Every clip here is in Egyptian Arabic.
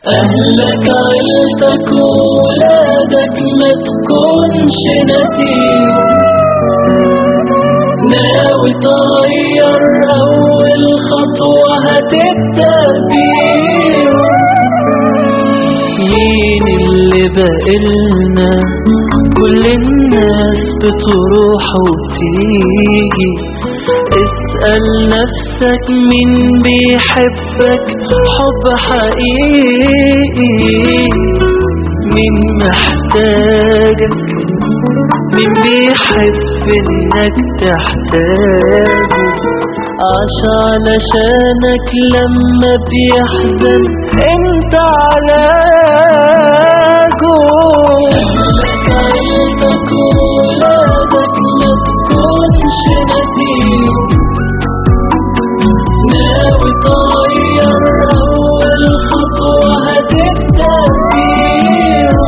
أهلك عيلتك ولادك ما تكونش نسيم ناوي تغير أول خطوة هتبدأ بيهم مين اللي بقلنا كل الناس بتروح وبتيجي اسأل نفسك مين بيحبك حب حقيقي مين محتاجك مين بيحب انك تحتاجه عاش علشانك لما بيحزن انت علاجه اهلك عيلتك ولادك ما تكونش نسيم ناوي تغير اول خطوة هتبدأ بيهم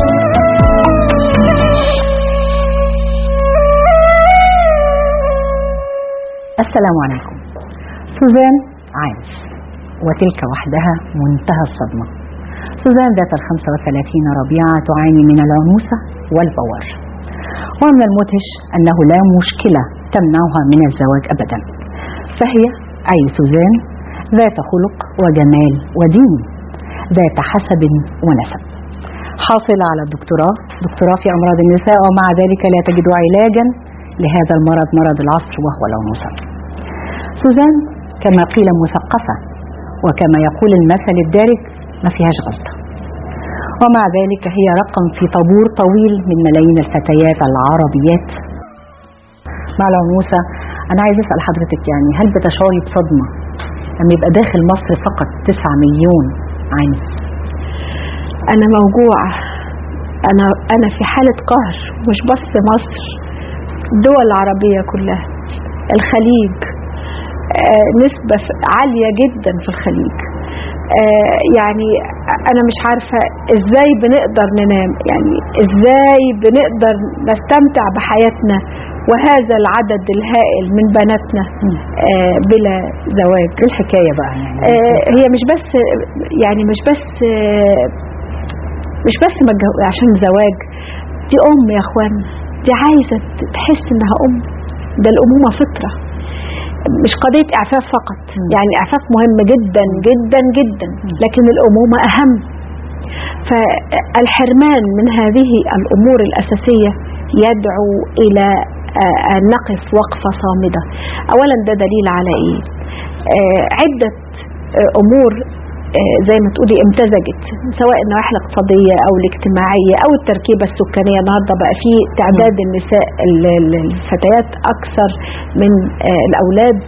السلام عليكم سوزان عايش وتلك وحدها منتهى الصدمة سوزان ذات الخمسة وثلاثين ربيعة تعاني من العنوسة والبور ومن المدهش أنه لا مشكلة تمنعها من الزواج أبدا فهي أي سوزان ذات خلق وجمال ودين ذات حسب ونسب حاصلة على الدكتوراه دكتوراه في أمراض النساء ومع ذلك لا تجد علاجا لهذا المرض مرض العصر وهو العنوسة سوزان كما قيل مثقفة وكما يقول المثل الدارج ما فيهاش غلطة ومع ذلك هي رقم في طابور طويل من ملايين الفتيات العربيات مع العنوسة أنا عايز أسأل حضرتك يعني هل بتشعري بصدمة لما يبقى داخل مصر فقط 9 مليون عنف أنا موجوعة أنا أنا في حالة قهر مش بس مصر الدول العربية كلها الخليج آه، نسبة ف- عالية جدا في الخليج آه، يعني أنا مش عارفة إزاي بنقدر ننام يعني إزاي بنقدر نستمتع بحياتنا وهذا العدد الهائل من بناتنا آه، بلا زواج ايه الحكاية بقى يعني آه، هي مش بس يعني مش بس آه، مش بس متجو- عشان زواج دي ام يا اخوان دي عايزه تحس انها ام ده الامومه فطره مش قضيه اعفاف فقط يعني اعفاف مهم جدا جدا جدا لكن الامومه اهم فالحرمان من هذه الامور الاساسيه يدعو الى آه، ان نقف وقفه صامده اولا ده دليل على ايه آه، عده آه، امور آه، زي ما تقولي امتزجت سواء النواحي الاقتصاديه او الاجتماعيه او التركيبه السكانيه النهارده بقى في تعداد النساء ال- ال- الفتيات اكثر من آه، الاولاد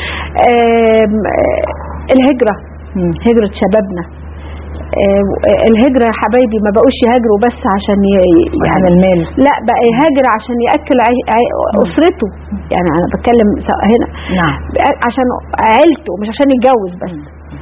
آم، آه، الهجره هجره شبابنا آه، الهجرة يا حبايبي ما بقوش يهاجروا بس عشان ي... عن المال لا بقى يهاجر عشان يأكل عي... عي... أسرته يعني أنا بتكلم سواء هنا نعم عشان عيلته مش عشان يتجوز بس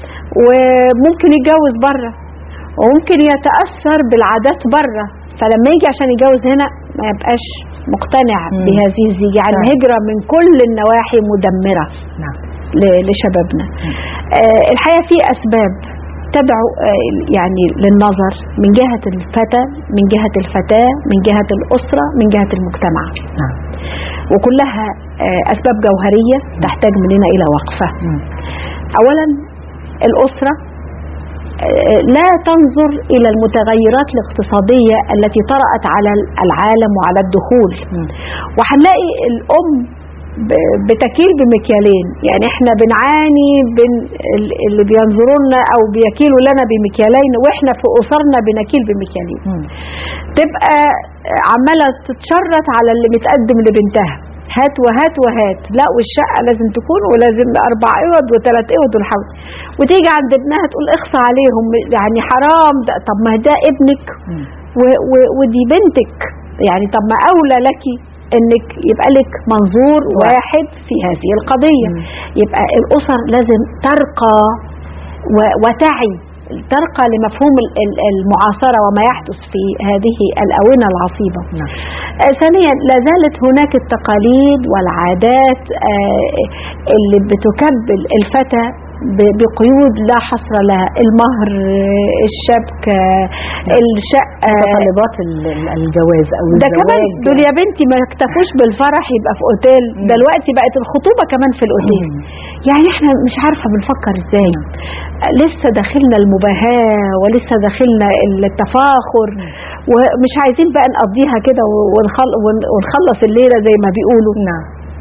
وممكن يتجوز بره وممكن يتأثر بالعادات بره فلما يجي عشان يتجوز هنا ما يبقاش مقتنع مم. بهذه الزيجة يعني نعم. الهجرة من كل النواحي مدمرة نعم ل- لشبابنا آه، الحقيقة في أسباب تدعو آه، يعني للنظر من جهة الفتى من جهة الفتاة من جهة الأسرة من جهة المجتمع نعم وكلها آه، أسباب جوهرية تحتاج مننا إلى وقفة مم. أولا الأسرة آه، لا تنظر إلى المتغيرات الاقتصادية التي طرأت على العالم وعلى الدخول مم. وهنلاقي الأم ب- بتكيل بمكيالين يعني احنا بنعاني بين ال- اللي بينظروا لنا او بيكيلوا لنا بمكيالين واحنا في اسرنا بنكيل بمكيالين مم. تبقى عماله تتشرط على اللي متقدم لبنتها هات وهات وهات لا والشقه لازم تكون ولازم اربع اوض وثلاث اوض والحول وتيجي عند ابنها تقول اخصى عليهم يعني حرام ده طب ما ده ابنك مم. و- و- ودي بنتك يعني طب ما اولى لك انك يبقى لك منظور واحد في هذه القضيه مم. يبقى الاسر لازم ترقى و- وتعي ترقى لمفهوم ال- ال- المعاصرة وما يحدث في هذه الأونة العصيبة نعم. آه، ثانيا لا زالت هناك التقاليد والعادات آه، اللي بتكبل الفتى ب- بقيود لا حصر لها المهر الشبكة الشقة متطلبات ال- ال- الجواز او ده كمان الزواج دول يا بنتي ما اكتفوش بالفرح يبقى في اوتيل مم. دلوقتي بقت الخطوبه كمان في الاوتيل مم. يعني احنا مش عارفه بنفكر ازاي لسه داخلنا المباهاه ولسه داخلنا التفاخر ومش عايزين بقى نقضيها كده ونخل ون- ونخلص الليله زي ما بيقولوا نعم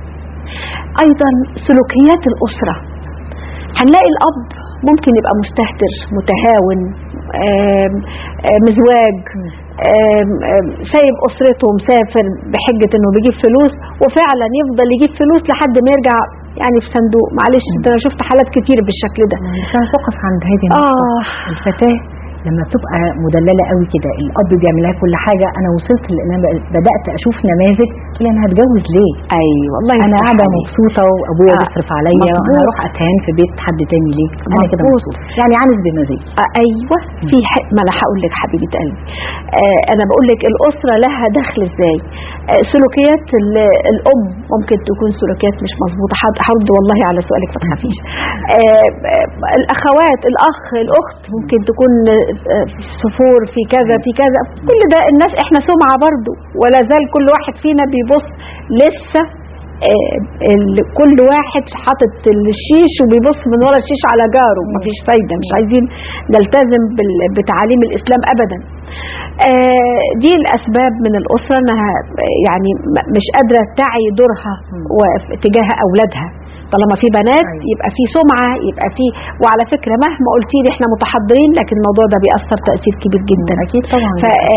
ايضا سلوكيات الاسره هنلاقي الاب ممكن يبقى مستهتر متهاون آم، آم، مزواج آم، آم، سايب اسرته مسافر بحجه انه بيجيب فلوس وفعلا يفضل يجيب فلوس لحد ما يرجع يعني في صندوق معلش ده انا شفت حالات كتير بالشكل ده بس انا توقف عند هذه النقطه اه الفتاه لما بتبقى مدلله قوي كده الاب بيعمل لها كل حاجه انا وصلت لان انا بدات اشوف نماذج تقول لي انا هتجوز ليه ايوه والله انا يفتح قاعده عليك. مبسوطه وابويا آه، بيصرف عليا مظبوط. وانا اروح اتهان في بيت حد تاني ليه انا كده مظبوط. مبسوطه يعني عانس بمزاجي آه، ايوه في ح- ما انا هقول لك حبيبه قلبي آه انا بقول لك الاسره لها دخل ازاي آه سلوكيات ال- الام ممكن تكون سلوكيات مش مظبوطه حد- هرد والله على سؤالك ما تخافيش آه آه، الاخوات الاخ الاخت ممكن تكون آه، في سفور في كذا في كذا كل ده الناس احنا سمعه برضو ولا زال كل واحد فينا بيبص لسه آه، ال- كل واحد حاطط الشيش وبيبص من ورا الشيش على جاره مفيش فايده مش عايزين نلتزم بال- بتعاليم الاسلام ابدا آه، دي الاسباب من الاسره انها يعني م- مش قادره تعي دورها وف- تجاه اولادها طالما في بنات أيوة. يبقى في سمعه يبقى في وعلى فكره مهما قلتي لي احنا متحضرين لكن الموضوع ده بيأثر تأثير كبير جدا اكيد طبعا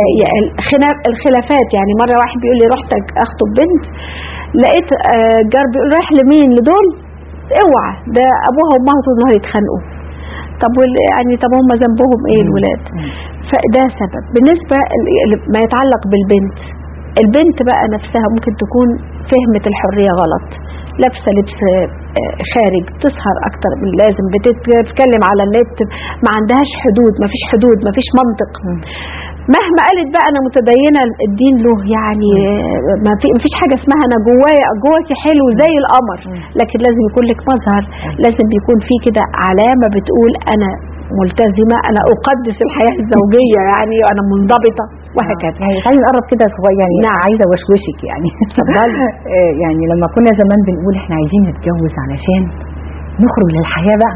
فالخلافات يعني مره واحد بيقول لي رحت اخطب بنت لقيت آه، جار بيقول رايح لمين لدول اوعى ده ابوها وامها طول النهار يتخانقوا طب وال- يعني طب هم ذنبهم ايه الولاد فده سبب بالنسبه ل- ما يتعلق بالبنت البنت بقى نفسها ممكن تكون فهمت الحريه غلط لابسه لبس آه، خارج تسهر اكتر من اللازم بتتكلم على النت ما عندهاش حدود ما فيش حدود ما فيش منطق مهما قالت بقى انا متدينه الدين له يعني آه، ما في ما فيش حاجه اسمها انا جوايا جواكي حلو زي القمر لكن لازم يكون لك مظهر لازم يكون في كده علامه بتقول انا ملتزمه انا اقدس الحياه الزوجيه يعني انا منضبطه وهكذا يعني تعالي نقرب كده صغير يعني نعم. عايزه وشوشك يعني اتفضلي. آه، يعني لما كنا زمان بنقول احنا عايزين نتجوز علشان نخرج للحياه بقى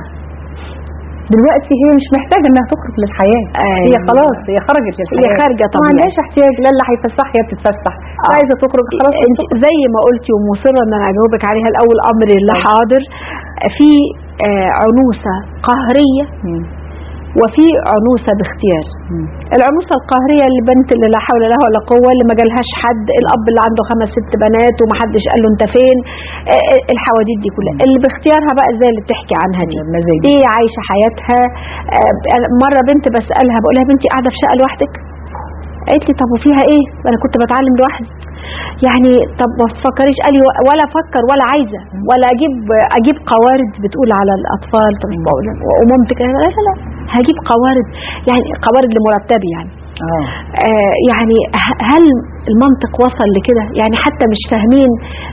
دلوقتي هي مش محتاجه انها تخرج للحياه هي أيوة. خلاص هي خرجت للحياه هي خارجة ما طبيعي. عندهاش احتياج لا اللي هيفسح هي بتتفسح آه. عايزه تخرج خلاص انت زي ما قلتي ومصره ان انا اجاوبك عليها الاول امر الله حاضر في آه، عنوسه قهريه مم. وفي عنوسه باختيار مم. العنوسه القهريه اللي بنت اللي لا حول لها ولا قوه اللي ما جالهاش حد الاب اللي عنده خمس ست بنات ومحدش قال له انت فين آه، آه، الحواديت دي كلها اللي باختيارها بقى زي اللي بتحكي عنها دي مزاج. دي عايشه حياتها آه، أنا مره بنت بسالها بقول لها بنتي قاعده في شقه لوحدك قالت لي طب وفيها ايه انا كنت بتعلم لوحدي يعني طب ما تفكريش قال لي ولا افكر ولا عايزه ولا اجيب اجيب قوارض بتقول على الاطفال طب بقول ومامتك لا لا لا هجيب قوارض يعني قوارض لمرتبي يعني اه آه يعني ه- هل المنطق وصل لكده يعني حتى مش فاهمين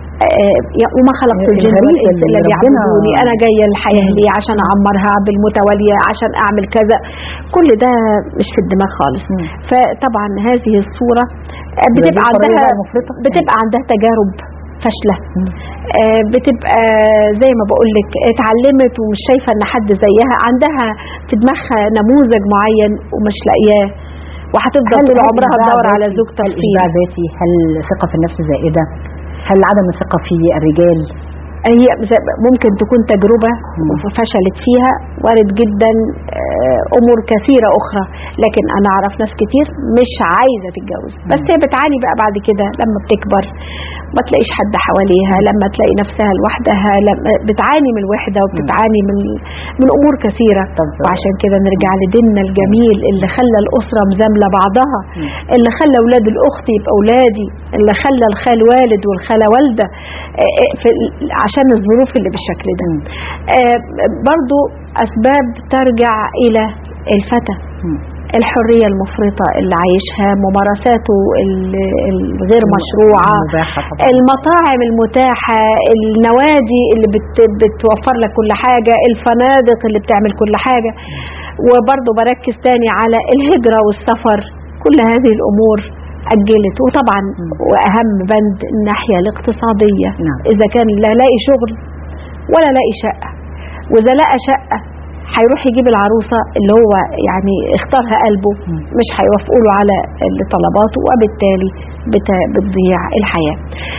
آه يا- وما خلقت الجن الغريبة والانس اللي الا ربنا- ليعبدوني انا جايه الحياه ليه عشان اعمرها بالمتواليه عشان اعمل كذا كل ده مش في الدماغ خالص مم. فطبعا هذه الصوره آه، دي بتبقى حرية عندها بقى مفرطة. بتبقى عندها تجارب فاشله مم. آه، بتبقى زي ما بقول لك اتعلمت ومش شايفه ان حد زيها عندها في دماغها نموذج معين ومش لاقياه وهتفضل هل طول هل عمرها الإشباع تدور على ذاتي؟ زوج هل تفصيل إشباع ذاتي هل ثقة في النفس زائدة هل عدم الثقة في الرجال هي زي- ممكن تكون تجربة مم. وفشلت فيها وارد جدا آه، أمور كثيرة أخرى لكن أنا أعرف ناس كتير مش عايزة تتجوز بس هي بتعاني بقى بعد كده لما بتكبر ما تلاقيش حد حواليها لما تلاقي نفسها لوحدها لما بتعاني من الوحدة وبتعاني من من أمور كثيرة طب وعشان كده نرجع لديننا الجميل اللي خلى الأسرة مزاملة بعضها اللي خلى أولاد الأخت يبقى أولادي اللي خلى الخال والد والخالة والدة آه، آه، في عشان الظروف اللي بالشكل ده آه، برضو أسباب ترجع إلى الفتى مم. الحرية المفرطة اللي عايشها ممارساته ال- الغير مشروعة مباحة طبعا المطاعم المتاحة النوادي اللي بت بتوفر لك كل حاجة الفنادق اللي بتعمل كل حاجة وبرضه بركز تاني على الهجرة والسفر كل هذه الأمور أجلت وطبعا وأهم بند الناحية الاقتصادية نعم. إذا كان لا لاقي شغل ولا لاقي شقة وإذا لقى شقة هيروح يجيب العروسة اللي هو يعني اختارها قلبه مم. مش هيوافقوا له على طلباته وبالتالي بت- بتضيع الحياة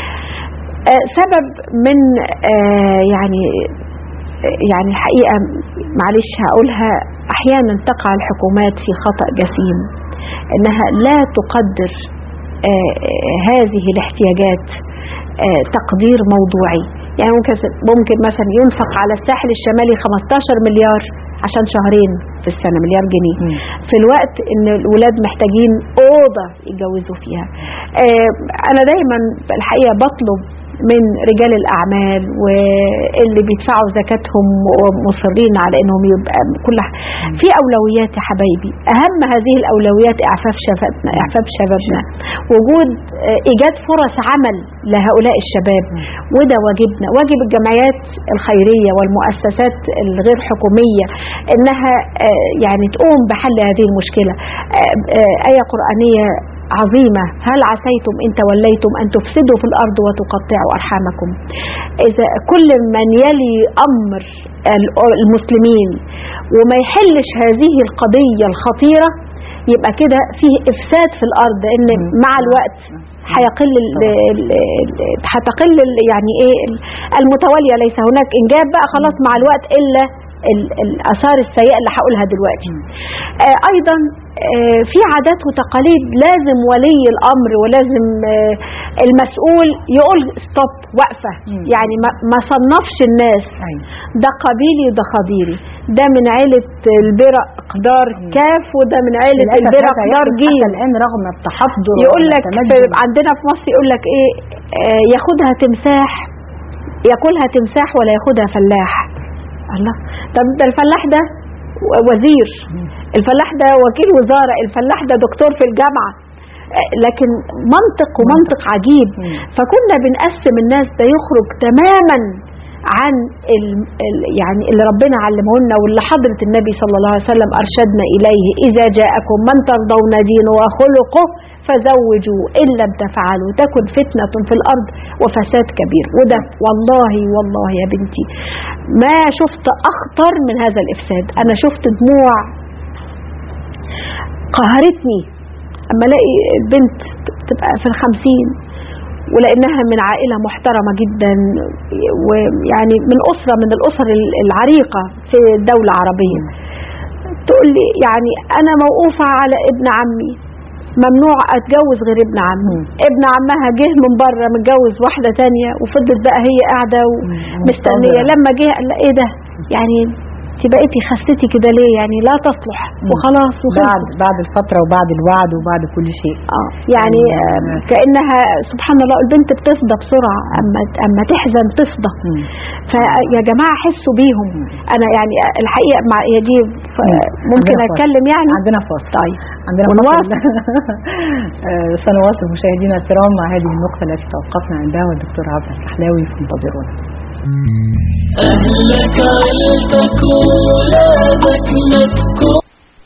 آه، سبب من آه، يعني يعني الحقيقة معلش هقولها أحيانا تقع الحكومات في خطأ جسيم إنها لا تقدر آه، آه، هذه الاحتياجات آه، تقدير موضوعي يعني ممكن ممكن مثلا ينفق على الساحل الشمالي 15 مليار عشان شهرين في السنة مليار جنيه مم. في الوقت ان الولاد محتاجين اوضه يتجوزوا فيها آه، انا دايما الحقيقه بطلب من رجال الاعمال واللي بيدفعوا زكاتهم ومصرين على انهم يبقى كل ح- في اولويات يا حبايبي اهم هذه الاولويات اعفاف شبابنا اعفاف شبابنا وجود آه، ايجاد فرص عمل لهؤلاء الشباب وده واجبنا واجب الجمعيات الخيريه والمؤسسات الغير حكوميه انها آه، يعني تقوم بحل هذه المشكله آه، آه، ايه قرانيه عظيمة هل عسيتم إن توليتم أن تفسدوا في الأرض وتقطعوا أرحامكم إذا كل من يلي أمر ال- المسلمين وما يحلش هذه القضية الخطيرة يبقى كده فيه إفساد في الأرض لأن مع الوقت هيقل ال- ال- ال- هتقل ال- يعني ايه ال- المتواليه ليس هناك انجاب بقى خلاص مع الوقت الا ال- الاثار السيئه اللي هقولها دلوقتي آه ايضا آه في عادات وتقاليد لازم ولي الامر ولازم آه المسؤول يقول ستوب وقفه مم. يعني ما ما صنفش الناس أيوة. ده قبيلي وده خضيري ده من عيلة البرق قدار كاف وده من عيلة للأسف البرق هذا قدار يحدث جيم حتى الآن رغم التحضر يقول لك والتمدن. في عندنا في مصر يقول لك ايه آه، ياخدها تمساح ياكلها تمساح ولا ياخدها فلاح الله طب ده الفلاح ده و- وزير الفلاح ده وكيل وزارة الفلاح ده دكتور في الجامعة آه، لكن منطق ومنطق عجيب مم. فكنا بنقسم الناس ده يخرج تماما عن ال ال يعني اللي ربنا علمه لنا واللي حضرة النبي صلى الله عليه وسلم أرشدنا إليه إذا جاءكم من ترضون دينه وخلقه فزوجوا إن لم تفعلوا تكن فتنة في الأرض وفساد كبير وده والله والله يا بنتي ما شفت أخطر من هذا الإفساد أنا شفت دموع قهرتني أما ألاقي البنت تبقى في الخمسين ولأنها من عائلة محترمة جدا ويعني من أسرة من الأسر العريقة في الدولة العربية تقول لي يعني أنا موقوفة على ابن عمي ممنوع اتجوز غير ابن عمي مم. ابن عمها جه من بره متجوز واحده تانية وفضلت بقى هي قاعده ومستنيه منتظرة. لما جه قال لها ايه ده يعني انت بقيتي خستي كده ليه يعني لا تصلح وخلاص وخلصت. بعد بعد الفترة وبعد الوعد وبعد كل شيء اه يعني آه، كانها سبحان الله البنت بتفضى بسرعه اما اما تحزن تفضى مم. فيا جماعه حسوا بيهم انا يعني الحقيقه مع يجيب ممكن عندنا فاصل. اتكلم يعني عندنا فاصل طيب عندنا ونواصل. فاصل. آه، سنواصل مشاهدينا الكرام مع هذه النقطة التي توقفنا عندها والدكتور عبد السحلاوي فانتظرونا أهلك عيلتك ولادك ما تكون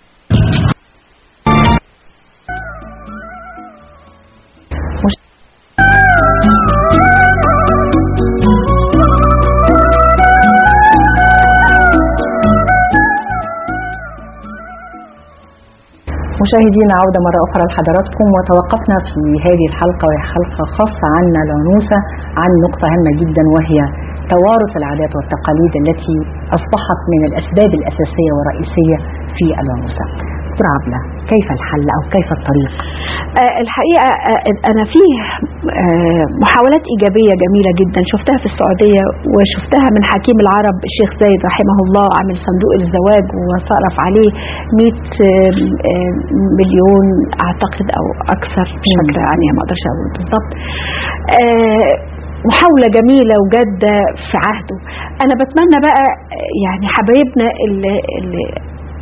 مشاهدينا عودة مرة أخرى لحضراتكم وتوقفنا في هذه الحلقة وهي حلقة خاصة عن العنوسة عن نقطة هامة جدا وهي توارث العادات والتقاليد التي أصبحت من الأسباب الأساسية والرئيسية في العنوسة. دكتور عبلة كيف الحل أو كيف الطريق؟ آه، الحقيقة آه، أنا فيه آه، محاولات إيجابية جميلة جدا شفتها في السعودية وشفتها من حكيم العرب الشيخ زايد رحمه الله عامل صندوق الزواج وصرف عليه 100 آه، آه، مليون أعتقد أو أكثر مش مم. فاكرة يعني ما أقدرش أقول بالظبط آه، محاولة جميلة وجادة في عهده أنا بتمنى بقى آه، يعني حبايبنا اللي, اللي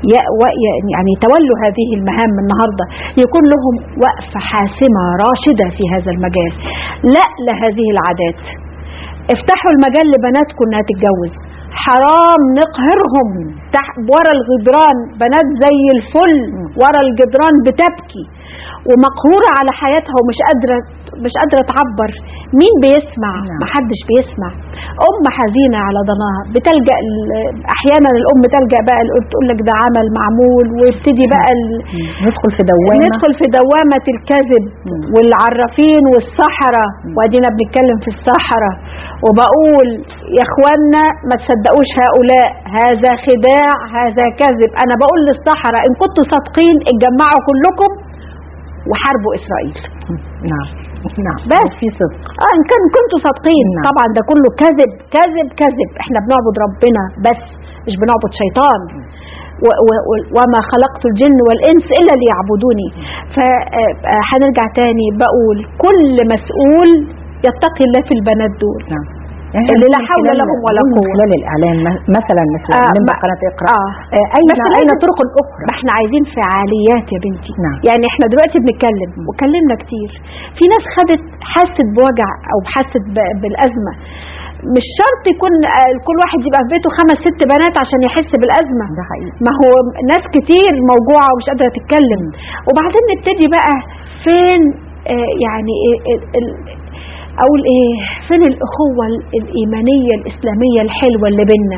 ي- و- ي- يعني تولوا هذه المهام النهارده يكون لهم وقفه حاسمه راشده في هذا المجال لا لهذه العادات افتحوا المجال لبناتكم انها تتجوز حرام نقهرهم تحت ورا الجدران بنات زي الفل ورا الجدران بتبكي ومقهورة على حياتها ومش قادرة مش قادرة تعبر مين بيسمع نعم. محدش بيسمع أم حزينة على ضناها بتلجأ ال- أحيانا الأم تلجأ بقى ال- تقول لك ده عمل معمول ويبتدي بقى ال- ندخل في دوامة ندخل في دوامة الكذب مم. والعرافين والسحرة وادينا بنتكلم في السحرة وبقول يا اخوانا ما تصدقوش هؤلاء هذا خداع هذا كذب انا بقول للسحرة ان كنتوا صادقين اتجمعوا كلكم وحاربوا اسرائيل نعم نعم بس. في صدق اه ان كان كنتوا صادقين نعم. طبعا ده كله كذب كذب كذب احنا بنعبد ربنا بس مش بنعبد شيطان و- و- و- وما خلقت الجن والانس الا ليعبدوني فهنرجع تاني بقول كل مسؤول يتقي الله في البنات دول نعم اللي لا من حول خلال- لهم ولا من قوة. خلال الإعلام م- مثلا مثل آه، من ما- قناة اقرأ آه. آه، أين بس أين لازم- طرق أخرى ما احنا عايزين فعاليات يا بنتي نعم. يعني احنا دلوقتي بنتكلم وكلمنا كتير في ناس خدت حست بوجع او حست ب- بالازمه مش شرط يكون آه، كل واحد يبقى في بيته خمس ست بنات عشان يحس بالازمه ده حقيقي ما هو ناس كتير موجوعه ومش قادره تتكلم وبعدين نبتدي بقى فين آه، يعني إيه ال- ال- اقول ايه فين الاخوه ال- الايمانيه الاسلاميه الحلوه اللي بينا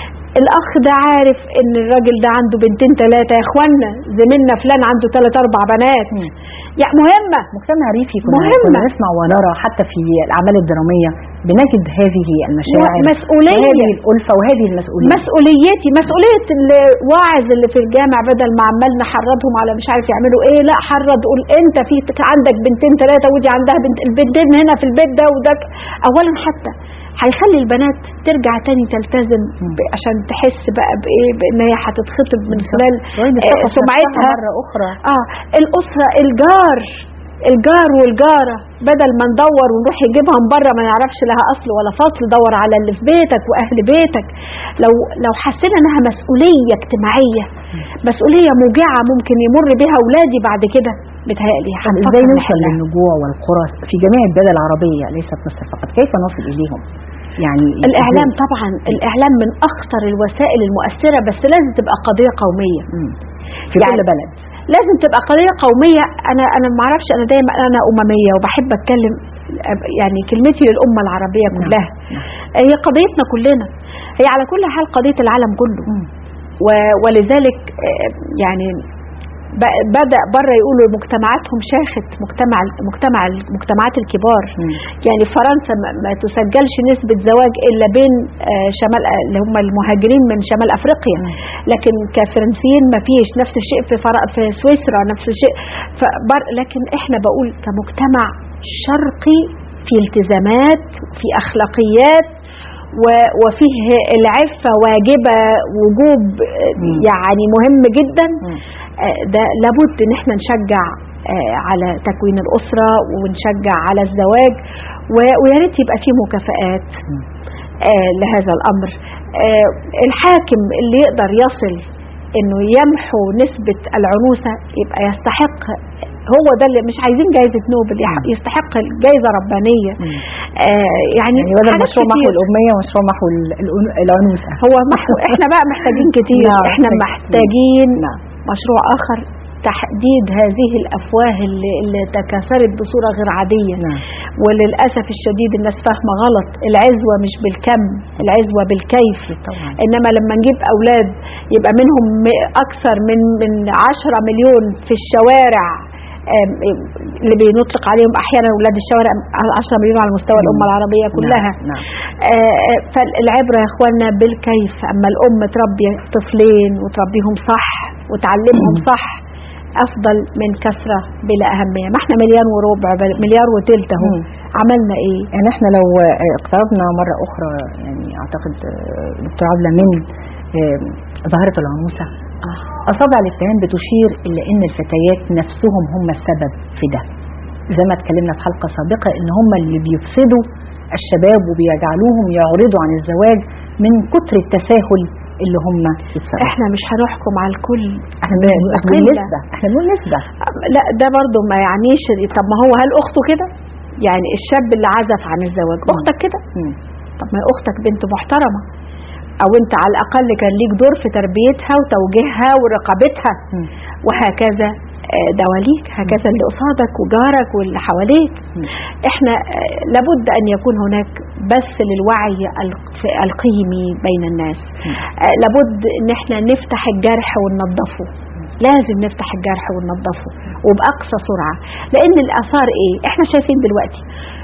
الاخ ده عارف ان الراجل ده عنده بنتين ثلاثه يا اخوانا زميلنا فلان عنده ثلاث اربع بنات مم. يعني مهمه مجتمع ريفي كنا, مهمة. كنا نسمع ونرى حتى في الأعمال الدرامية بنجد هذه المشاعر مسؤولية. وهذه الألفة وهذه المسؤولية مسؤوليتي مسؤولية الواعظ اللي في الجامع بدل ما عمال نحرضهم على مش عارف يعملوا ايه لا حرض قول انت في عندك بنتين ثلاثة ودي عندها بنت البنتين هنا في البيت ده وده ك- اولا حتى هيخلي البنات ترجع تاني تلتزم ب- عشان تحس بقى بايه بان هي هتتخطب من خلال وهي آه، بتثقف نفسها سمعتها مرة أخرى اه الاسره الجار الجار والجاره بدل ما ندور ونروح يجيبها من بره ما نعرفش لها اصل ولا فصل دور على اللي في بيتك واهل بيتك لو لو حسينا انها مسؤوليه اجتماعيه مسؤوليه موجعه ممكن يمر بها اولادي بعد كده بتهيألي طب هنفكر ازاي نوصل نحلها. للنجوع والقرى في جميع البلاد العربية ليست مصر فقط كيف نصل إليهم يعني الاعلام طبعا الاعلام من اخطر الوسائل المؤثره بس لازم تبقى قضيه قوميه مم. في يعني كل بلد لازم تبقى قضيه قوميه انا انا ما اعرفش انا دايما انا امميه وبحب اتكلم يعني كلمتي للامه العربيه كلها هي قضيتنا كلنا هي على كل حال قضيه العالم كله مم. و- ولذلك آه، يعني ب- بدا بره يقولوا مجتمعاتهم شاخت مجتمع مجتمع المجتمعات الكبار مم. يعني في فرنسا ما- ما تسجلش نسبة زواج إلا بين آه، شمال اللي هم المهاجرين من شمال أفريقيا مم. لكن كفرنسيين ما فيش نفس الشيء في فر... في سويسرا نفس الشيء فبر... لكن احنا بقول كمجتمع شرقي في التزامات في أخلاقيات و... وفيه العفة واجبة وجوب آه، مم. يعني مهم جدا مم. آه، ده لابد ان احنا نشجع آه، على تكوين الأسرة ونشجع على الزواج و- ويا ريت يبقى فيه مكافآت مم. آه، لهذا الأمر آه، الحاكم اللي يقدر يصل انه يمحو نسبة العنوسة يبقى يستحق هو ده اللي مش عايزين جايزة نوبل يح- يستحق الجايزة ربانية مم. آه، يعني, يعني بدل حاجات مشروع محو كتير. الأمية ومشروع محو ال- الأن- العنوسة هو محو احنا بقى محتاجين كتير نعم، احنا محتاجين. محتاجين نعم. مشروع اخر تحديد هذه الافواه اللي, اللي تكاثرت بصوره غير عاديه نعم. وللاسف الشديد الناس فاهمه غلط العزوه مش بالكم العزوه بالكيف طبعا انما لما نجيب اولاد يبقى منهم م- اكثر من من 10 مليون في الشوارع آم، اللي بنطلق عليهم احيانا اولاد الشوارع 10 مليون على مستوى الامه العربيه كلها نعم. نعم. آه، آه، فالعبرة يا اخوانا بالكيف اما الام تربي طفلين وتربيهم صح وتعلمهم صح افضل من كثرة بلا اهمية ما احنا مليار وربع بل- مليار وتلت اهو مم. عملنا ايه يعني احنا لو آه، اقتربنا مرة أخرى يعني أعتقد آه، دكتور عبلة من آه، ظاهرة العنوسة آه. أصابع الاتهام بتشير إلى أن الفتيات نفسهم هم السبب في ده زي ما اتكلمنا في حلقة سابقة أن هم اللي بيفسدوا الشباب وبيجعلوهم يعرضوا عن الزواج من كتر التساهل اللي هم السبب احنا مش هنحكم على الكل احنا بنقول أقل. نسبة احنا بنقول نسبة لا ده برضو ما يعنيش طب ما هو هل اخته كده يعني الشاب اللي عزف عن الزواج اختك كده مم. طب ما هي اختك بنت محترمه او انت على الاقل كان ليك دور في تربيتها وتوجيهها ورقابتها مم. وهكذا آه، دواليك هكذا اللي قصادك وجارك واللي حواليك مم. احنا آه، لابد ان يكون هناك بث للوعي الق- القيمي بين الناس آه، لابد ان احنا نفتح الجرح وننظفه لازم نفتح الجرح وننظفه وبأقصى سرعة لأن الآثار إيه؟ إحنا شايفين دلوقتي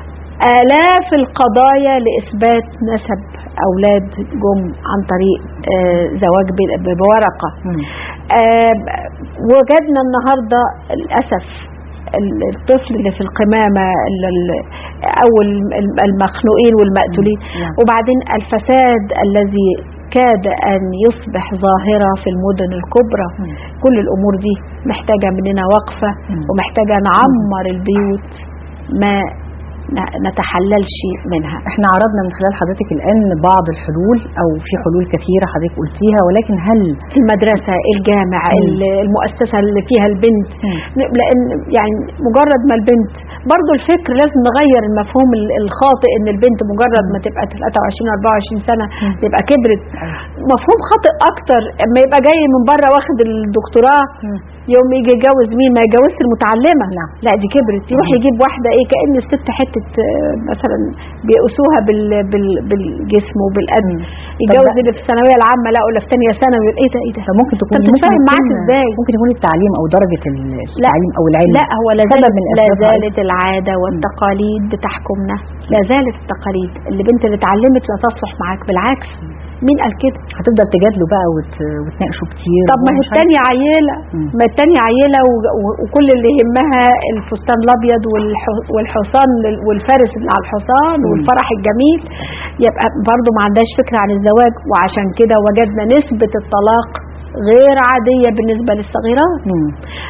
آلاف القضايا لإثبات نسب أولاد جم عن طريق آه، زواج ب- بورقة مم. آه، وجدنا النهاردة للأسف ال- الطفل اللي في القمامة ال- ال- أو الم- المخنوقين والمقتولين نعم. وبعدين الفساد الذي كاد أن يصبح ظاهرة في المدن الكبرى مم. كل الأمور دي محتاجة مننا وقفة مم. ومحتاجة نعمر البيوت ما ن- نتحللش منها احنا عرضنا من خلال حضرتك الآن بعض الحلول أو في حلول كثيرة حضرتك قلتيها ولكن هل المدرسة الجامع مم. ال- المؤسسة اللي فيها البنت مم. لأن يعني مجرد ما البنت برضو الفكر لازم نغير المفهوم ال- الخاطئ ان البنت مجرد ما تبقى 23 24 سنة مم. تبقى كبرت مفهوم خاطئ اكتر اما يبقى جاي من بره واخد الدكتوراه مم. يوم يجي يتجوز مين ما يتجوزش المتعلمة نعم. لا دي كبرت يروح مم. يجيب واحدة ايه كأن الست حتة آه، مثلا بيقوسوها بال بال بالجسم وبالقد مم. يتجوز طب اللي في الثانوية العامة لا ولا في ثانية ثانوي ايه ده ايه ده فممكن تكون طب ممكن تتفاهم معاك يكون- ازاي؟ ممكن يكون التعليم أو درجة ال- التعليم أو العلم لا هو لا سبب زالت, من لا أسبابها. زالت العادة والتقاليد بتحكمنا لا زالت التقاليد اللي بنت اللي اتعلمت لا تصلح معاك بالعكس مين قال كده هتفضل تجادلوا بقى وت... وتناقشوا كتير طب ما هي ومش عارف- التانية عيلة مم. ما التانية عيلة و- و- وكل اللي يهمها الفستان الأبيض والح- والحصان لل- والفارس اللي على الحصان مم. والفرح الجميل يبقى برضو ما عندهاش فكرة عن الزواج وعشان كده وجدنا نسبة الطلاق غير عادية بالنسبة للصغيرات مم.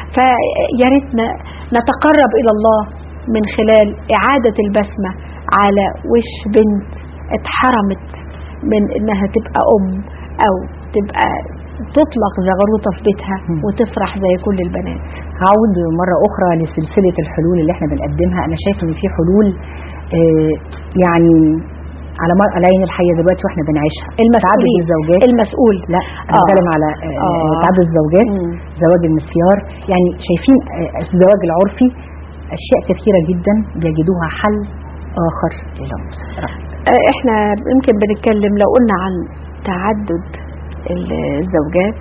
فيا ريت ن- نتقرب إلى الله من خلال إعادة البسمة على وش بنت اتحرمت من إنها تبقى أم أو تبقى تطلق زغروطة في بيتها مم. وتفرح زي كل البنات هعود مرة أخرى لسلسلة الحلول اللي احنا بنقدمها أنا شايف إن في حلول آه، يعني على مر... على عين الحية دلوقتي واحنا بنعيشها تعدد المسؤولين الزوجات المسؤول لا انا آه. بتكلم على آه، آه. تعدد الزوجات مم. زواج المسيار يعني شايفين آه، الزواج العرفي اشياء كثيره جدا بيجدوها حل اخر للعنف آه، احنا يمكن بنتكلم لو قلنا عن تعدد ال- الزوجات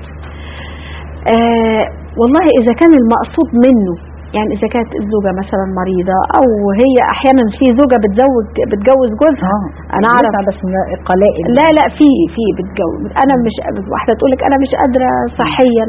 آه والله اذا كان المقصود منه يعني اذا كانت الزوجه مثلا مريضه او هي احيانا في زوجه بتزوج بتجوز جوزها انا اعرف ينفع بس من القلائل لا لا في في بتجوز انا مش واحده تقول لك انا مش قادره صحيا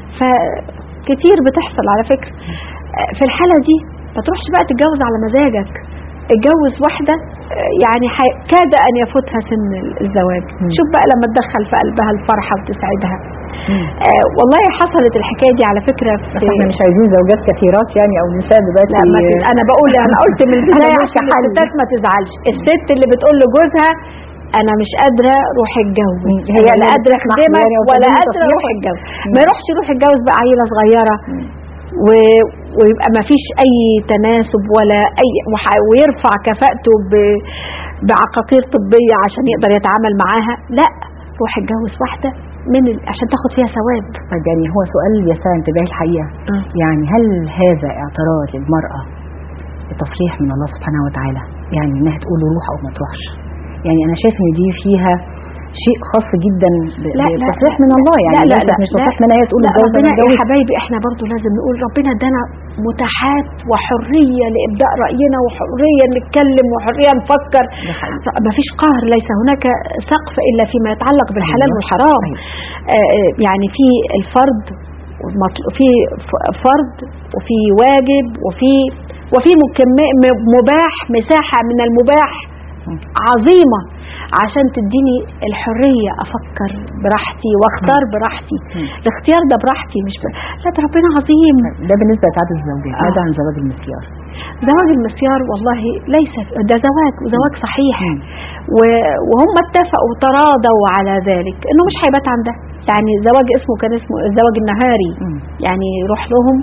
فكتير بتحصل على فكره آه، في الحاله دي ما تروحش بقى تتجوز على مزاجك اتجوز واحده آه، يعني حي- كاد ان يفوتها سن الزواج مم. شوف بقى لما تدخل في قلبها الفرحه وتسعدها مم. آه والله حصلت الحكايه دي على فكره بس في احنا مش عايزين زوجات كثيرات يعني او نساء دلوقتي لا ما تز... انا بقول انا قلت من البدايه أنا عشان مش حل. الستات ما تزعلش الست اللي بتقول لجوزها انا مش قادره روح اتجوز مم. هي هي لا اللي قادره بتسمح اخدمك يعني أو ولا تديني قادره تصريح. روح اتجوز مم. ما يروحش يروح يتجوز بقى عيله صغيره و... ويبقى ما فيش اي تناسب ولا اي وح... ويرفع كفاءته ب... بعقاقير طبيه عشان يقدر يتعامل معاها لا روح اتجوز واحده من ال... عشان تاخد فيها ثواب طيب يعني هو سؤال يسار انتباهي الحقيقه آه. يعني هل هذا اعتراض للمراه بتصريح من الله سبحانه وتعالى يعني انها تقول له روح او ما تروحش يعني انا شايف ان دي فيها شيء خاص جدا ب- لا لا بتصريح لا من الله يعني لا لا للأسف لا مش تصريح لا منها هي تقول لا اتجوز ربنا أنا يا أتجوز. حبايبي احنا برضو لازم نقول ربنا ادانا متاحات وحريه لابداء راينا وحريه نتكلم وحريه نفكر ده حقيقي. ما فيش قهر ليس هناك سقف الا فيما يتعلق بالحلال أيوة. والحرام أيوة. آه، آه، يعني في الفرض والمطل- في ف- فرض وفي واجب وفي وفي مكم- م- مباح مساحه من المباح عظيمة عشان تديني الحرية أفكر براحتي واختار براحتي مم. الاختيار ده براحتي مش ب... لا ده ربنا عظيم ده بالنسبه لتعدد الزوجات آه. ماذا عن زواج المسيار زواج المسيار والله ليس ده زواج وزواج صحيح مم. و- وهم اتفقوا وتراضوا على ذلك انه مش هيبات عندها يعني زواج اسمه كان اسمه الزواج النهاري مم. يعني يروح لهم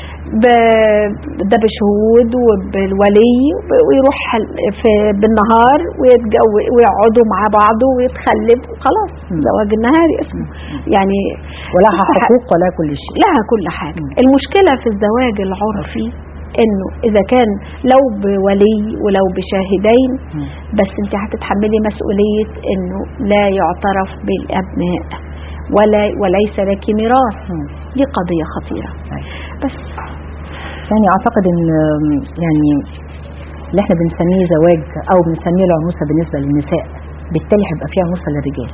ب- ده بشهود وبالولي وب- ويروح ال- في بالنهار ويتجو ويقعدوا مع بعض ويتخلف وخلاص مم. زواج النهاري اسمه يعني ولها تستحق- حقوق ولا كل شيء لها كل حاجة مم. المشكلة في الزواج العرفي انه اذا كان لو بولي ولو بشاهدين مم. بس انت هتتحملي مسؤولية انه لا يعترف بالابناء ولا وليس لك ميراث مم. دي قضية خطيرة أيوة. بس يعني اعتقد ان يعني اللي احنا بنسميه زواج او بنسميه العنوسه بالنسبه للنساء بالتالي هيبقى فيه عنوسه للرجال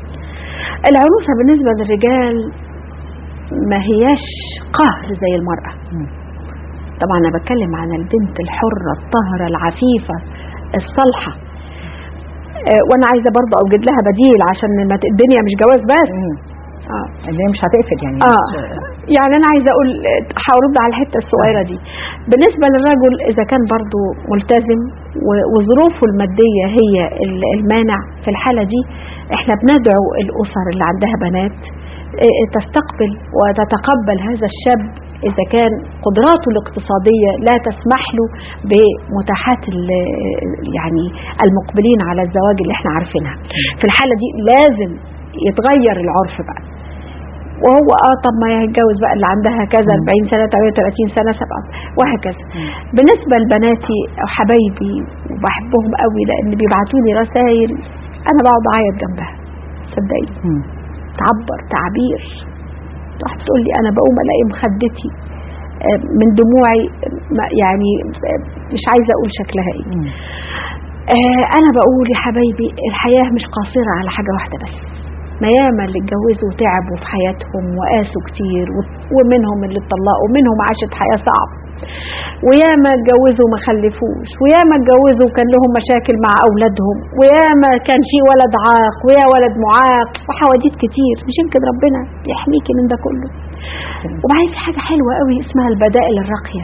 العنوسة بالنسبة للرجال ما هياش قهر زي المرأة مم. طبعا انا بتكلم عن البنت الحرة الطاهرة العفيفة الصالحة آه، وانا عايزة برضه اوجد لها بديل عشان ما ت- الدنيا مش جواز بس مم. اه اللي هي مش هتقفل يعني اه مش يعني انا عايزه اقول هرد على الحته الصغيره دي بالنسبه للرجل اذا كان برضو ملتزم و- وظروفه الماديه هي ال- المانع في الحاله دي احنا بندعو الاسر اللي عندها بنات إيه، تستقبل وتتقبل هذا الشاب اذا كان قدراته الاقتصاديه لا تسمح له بمتاحات ال- يعني المقبلين على الزواج اللي احنا عارفينها في الحاله دي لازم يتغير العرف بقى وهو اه طب ما هيتجوز بقى اللي عندها كذا 40 سنه 38 سنه 7 وهكذا بالنسبه لبناتي او حبايبي وبحبهم قوي لان بيبعتوا لي رسائل انا بقعد اعيط جنبها صدقيني مم. تعبر تعبير واحده تقول لي انا بقوم الاقي مخدتي آه، من دموعي ما- يعني آه، مش عايزه اقول شكلها ايه مم. آه انا بقول يا حبايبي الحياه مش قاصره على حاجه واحده بس ما ياما اللي اتجوزوا وتعبوا في حياتهم وقاسوا كتير و- ومنهم اللي اتطلقوا ومنهم عاشت حياه صعبه وياما اتجوزوا وما خلفوش وياما اتجوزوا وكان لهم مشاكل مع اولادهم وياما كان في ولد عاق ويا ولد معاق وحواديت كتير مش يمكن ربنا يحميكي من ده كله وبعدين في حاجه حلوه قوي اسمها البدائل الراقيه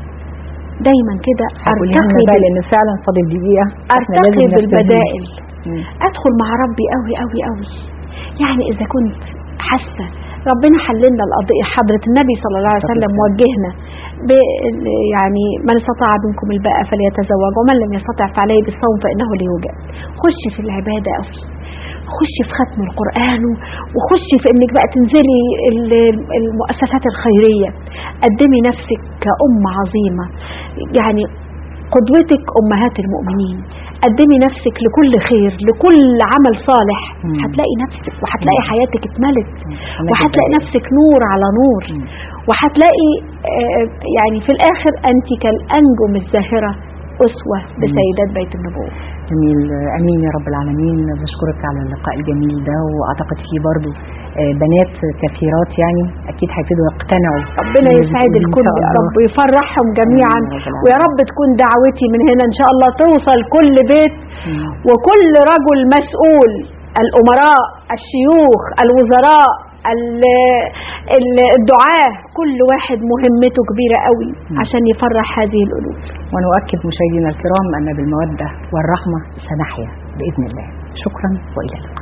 دايما كده هتقولي لنا ارتقي بقى بال- لان فعلا فاضل دقيقه إحنا ارتقي لازم نستهين. بالبدائل مم. ادخل مع ربي قوي قوي قوي يعني اذا كنت حاسه ربنا حللنا القضيه حضره النبي صلى الله عليه وسلم وجهنا ب يعني من استطاع منكم الباء فليتزوج ومن لم يستطع فعليه بالصوم فانه ليوجد خشي في العباده قوي خشي في ختم القرآن و- وخشي في انك بقى تنزلي ال- المؤسسات الخيرية قدمي نفسك كأم عظيمة يعني قدوتك أمهات المؤمنين قدمي نفسك لكل خير لكل عمل صالح مم. هتلاقي نفسك وهتلاقي مم. حياتك اتملت أنا وهتلاقي كده. نفسك نور على نور مم. وهتلاقي آه، يعني في الآخر أنت كالأنجم الزاهرة أسوة بسيدات بيت النبوة جميل امين يا رب العالمين بشكرك على اللقاء الجميل ده واعتقد فيه برضو آه، بنات كثيرات يعني اكيد هيبتدوا يقتنعوا ربنا باللي يسعد بتقوليه إن الكل شاء يا الله. رب ويفرحهم جميعا آمين يا رب العالمين. ويا رب تكون دعوتي من هنا ان شاء الله توصل كل بيت مم. وكل رجل مسؤول الامراء الشيوخ الوزراء ال- ال- الدعاة كل واحد مهمته كبيرة قوي عشان يفرح هذه القلوب ونؤكد مشاهدينا الكرام ان بالموده والرحمه سنحيا باذن الله شكرا والى اللقاء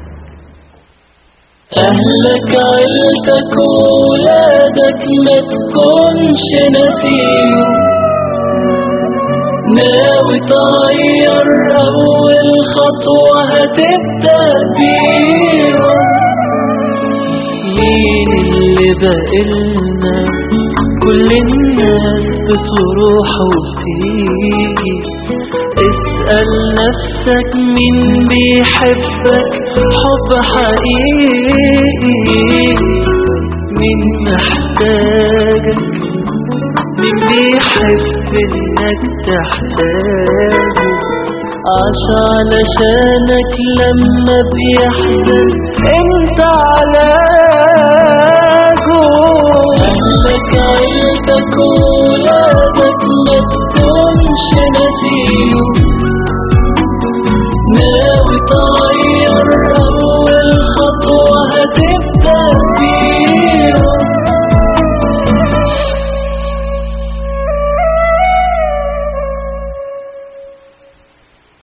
أهلك عيلتك وولادك ما تكونش نسيم ناوي تغير أول خطوة هتبدأ بيها مين اللي بقلنا كل الناس بتروح وتيجي اسأل نفسك مين بيحبك حب حقيقي مين محتاجك مين بيحب انك تحتاجه عاش علشانك لما بيحزن انت علاجه اهلك عيلتك وولادك ما تكونش نسيم